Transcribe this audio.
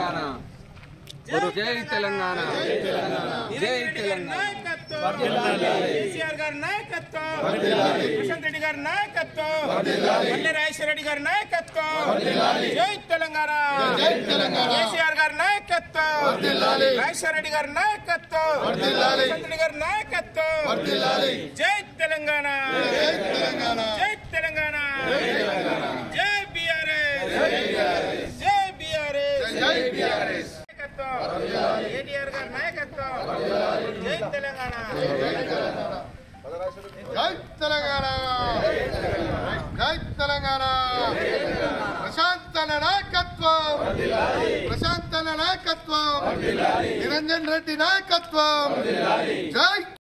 తెలంగాణ జై తెలంగాణ జై తెలంగాణ కేసీఆర్ గారి నాయకత్వం ప్రశాంత్ రెడ్డి గారి నాయకత్వం మల్లె రాజేశ్వర రెడ్డి గారి నాయకత్వం జై తెలంగాణ కేసీఆర్ గారి నాయకత్వం రాజేశ్వర రెడ్డి గారి నాయకత్వం ప్రశాంత్ రెడ్డి గారి నాయకత్వం జై తెలంగాణ జై తెలంగాణ జై బీఆర్ఎస్ జై బీఆర్ఎస్ నాయకత్వం కేటీఆర్ గారి నాయకత్వం జై తెలంగాణ జై తెలంగాణ జై తెలంగాణ ప్రశాంతన నాయకత్వం ప్రశాంతన నాయకత్వం నిరంజన్ రెడ్డి నాయకత్వం జై